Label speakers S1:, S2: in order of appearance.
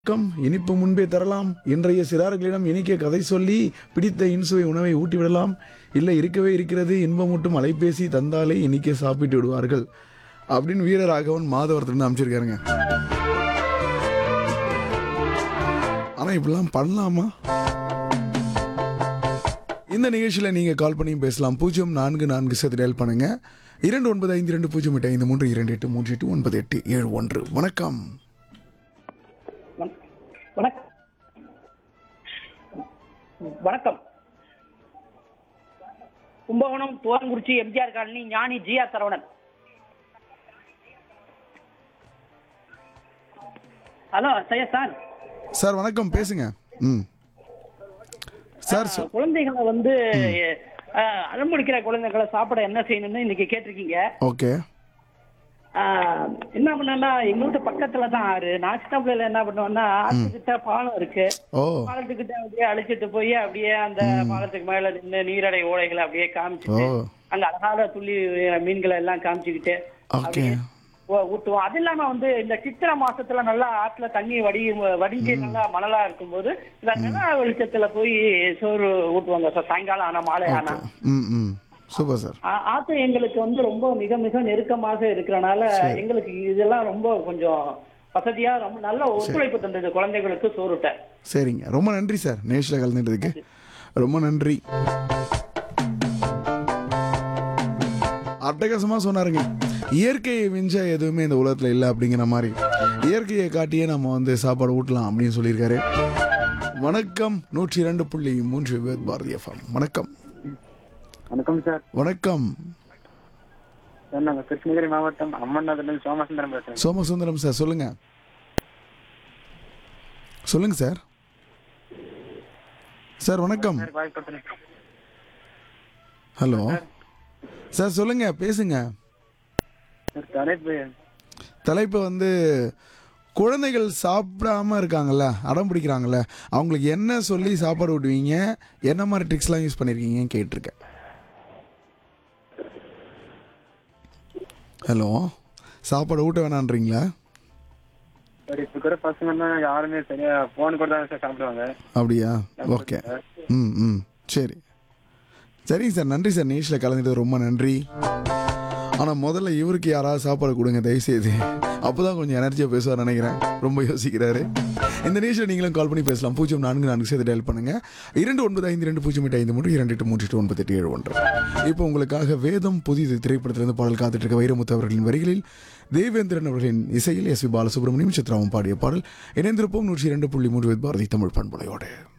S1: வணக்கம் இனிப்பு முன்பே தரலாம் இன்றைய சிறார்களிடம் இனிக்க கதை சொல்லி பிடித்த இன்சுவை உணவை ஊட்டிவிடலாம் இல்லை இருக்கவே இருக்கிறது இன்பமூட்டும் அலைபேசி தந்தாலே இனிக்க சாப்பிட்டு விடுவார்கள் அப்படின்னு வீரராகவன் மாதவரத்திலிருந்து அமைச்சிருக்காருங்க ஆனா இப்படிலாம் பண்ணலாமா இந்த நிகழ்ச்சியில் நீங்கள் கால் பண்ணியும் பேசலாம் பூஜ்ஜியம் நான்கு நான்கு சேர்த்து டயல் பண்ணுங்க இரண்டு ஒன்பது ஐந்து இரண்டு பூஜ்ஜியம் எட்டு ஐந்து மூன்று இரண்டு எட்டு மூன்று எட்டு ஒன்பது எட்டு ஏழு ஒன்று வணக்கம்
S2: வண- வணக்கம் வணக்கம் கும்பகோணம் துவரங்குறிச்சி எம்ஜிஆர் காலனி ஞானி ஜியா சரவணன் ஹலோ சையா சார்
S1: சார் வணக்கம் பேசுங்க ம் சார் சொ-
S2: குழந்தைகளை வந்து அஹ், அடம்பிடிக்கிற குழந்தைகளை சாப்பிட என்ன செய்யணும்னு இன்னைக்கு கேட்டிருக்கீங்க
S1: ஓகே
S2: அஹ், என்ன பண்ணா எங்க வீட்டு பக்கத்துல தான் ஆறு நான் சின்ன பிள்ளைல என்ன பண்ணுவேன்னா ஆற்றுக்கிட்ட பாலம் இருக்கு
S1: ஓ
S2: பாலத்துக்கிட்ட அப்படியே அழைச்சிட்டு போய் அப்படியே அந்த பாலத்துக்கு மேல நின்று நீரடை ஓடைகளை அப்படியே காமிச்சிட்டு
S1: ஓ
S2: அங்க அழகான துள்ளி மீன்களை எல்லாம் காமிச்சுக்கிட்டு
S1: ஓகே
S2: ஊ- ஊட்டுவோம் அது இல்லாம வந்து இந்த சித்திரை மாசத்துல நல்லா ஆத்துல தண்ணி வடி வடிஞ்சு நல்லா மணலா இருக்கும்போது இந்த நிலா வெளிச்சத்துல போய் சோறு ஊட்டுவாங்க சார் சாயங்காலம் ஆனா மாலை ஆனா
S1: ம் ம் சூப்பர் சார்
S2: ஆ- ஆத்து எங்களுக்கு வந்து ரொம்ப மிக மிக நெருக்கமாக இருக்கிறனால எங்களுக்கு இதெல்லாம் ரொம்ப கொஞ்சம் வசதியா ரொம்ப நல்ல ஒத்துழைப்பு தந்தது குழந்தைகளுக்கு சோறுட்ட
S1: சரிங்க ரொம்ப நன்றி சார் நேஷில் கலந்துட்டதுக்கு ரொம்ப நன்றி அட்டகாசமா சொன்னாருங்க இயற்கையை மிஞ்ச எதுவுமே இந்த உலகத்துல இல்லை அப்படிங்கிற மாதிரி இயற்கையை காட்டியே நம்ம வந்து சாப்பாடு ஊட்டலாம் அப்படின்னு சொல்லியிருக்காரு வணக்கம் நூற்றி இரண்டு புள்ளி மூன்று விவேக் பாரதி எஃப்எம் வணக்கம்
S3: வணக்கம் சார்
S1: வணக்கம்
S3: சார் நாங்கள் கிருஷ்ணகிரி மாவட்டம் அம்மநாதன் சோமசுந்தரம் பேசுறேன்
S1: சோமசுந்தரம் சார் சொல்லுங்க சொல்லுங்க சார் சார் வணக்கம்
S3: சார் வாய்ப்பு
S1: ஹலோ சார் சொல்லுங்க பேசுங்க
S3: சார் தலைப்பு
S1: தலைப்பு வந்து குழந்தைகள் சாப்பிடாம இருக்காங்கல்ல அடம் பிடிக்கிறாங்கல்ல அவங்களுக்கு என்ன சொல்லி சாப்பாடு விடுவீங்க என்ன மாதிரி ட்ரிக்ஸ்லாம் யூஸ் பண்ணியிருக்கீங்கன்னு கேட்டிருக்கேன் ஹலோ சாப்பாடு ஊட்ட வேணான்றீங்களா
S3: சார் இப்போ கூட பசங்கன்னா யாருமே சரியா ஃபோன் கூட தான் சார் சாப்பிடுவாங்க
S1: அப்படியா ஓகே ம் ம் சரி சரிங்க சார் நன்றி சார் நியூஸில் கலந்துட்டு ரொம்ப நன்றி ஆனால் முதல்ல இவருக்கு யாராவது சாப்பாடு கொடுங்க தயவுசெய்து அப்போ தான் கொஞ்சம் எனர்ஜியாக பேசுவார் நினைக்கிறேன் ரொம்ப யோசிக்கிறாரு இந்த நியூஸில் நீங்களும் கால் பண்ணி பேசலாம் பூஜ்ஜியம் நான்கு நான்கு சேர்த்து டயல் பண்ணுங்க இரண்டு ஒன்பது ஐந்து ரெண்டு பூஜ்ஜியம் எட்டு ஐந்து மூன்று இரண்டு எட்டு மூன்று எட்டு ஒன்பது எட்டு ஏழு ஒன்று இப்போ உங்களுக்காக வேதம் புதிது திரைப்படத்திலிருந்து பாடல் காத்துட்டு இருக்க வைரமுத்து அவர்களின் வரிகளில் தேவேந்திரன் அவர்களின் இசையில் எஸ் பி பாலசுப்ரமணியம் சித்ராவும் பாடிய பாடல் இணைந்திருப்போம் நூற்றி இரண்டு புள்ளி மூன்று பாரதி தமிழ் பண்புலையோடு